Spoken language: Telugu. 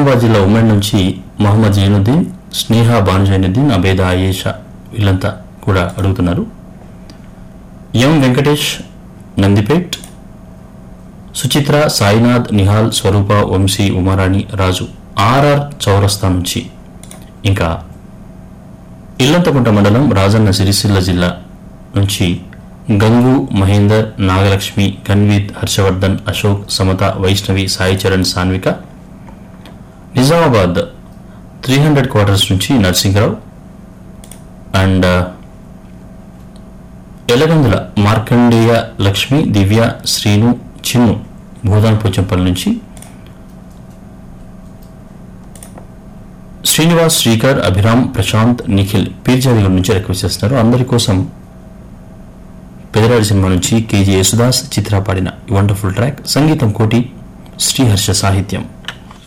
నిజామాబాద్ జిల్లా ఉమ్మడి నుంచి మహమ్మద్ జైనుద్దీన్ స్నేహ బాను జైనుద్దీన్ అబేద ఆయేషా వీళ్ళంతా కూడా అడుగుతున్నారు ఎం వెంకటేష్ నందిపేట్ సుచిత్ర సాయినాథ్ నిహాల్ స్వరూప వంశీ ఉమారాణి రాజు ఆర్ఆర్ చౌరస్తా నుంచి ఇంకా ఇల్లంతకుంట మండలం రాజన్న సిరిసిల్ల జిల్లా నుంచి Gangu Mahender Nagalakshmi Kanveet Harshavardhan Ashok Samatha Vaishnavi Sai Charan Sanvika Nizamabad three hundred quarters నుంచి నరసింహరావు అండ్ ఎలగందుల మార్కండేయ లక్ష్మి దివ్య శ్రీను చిన్ను భూదాన్ పోచంపల్లి నుంచి శ్రీనివాస్ శ్రీకర్ అభిరామ్ ప్రశాంత్ నిఖిల్ పీర్జాదిగూడ నుంచి రిక్వెస్ట్ చేస్తున్నారు అందరి కోసం పెదరాడి సినిమా నుంచి కేజీ యేసుదాస్ చిత్ర పాడిన వండర్ఫుల్ ట్రాక్ సంగీతం కోటి శ్రీహర్ష సాహిత్యం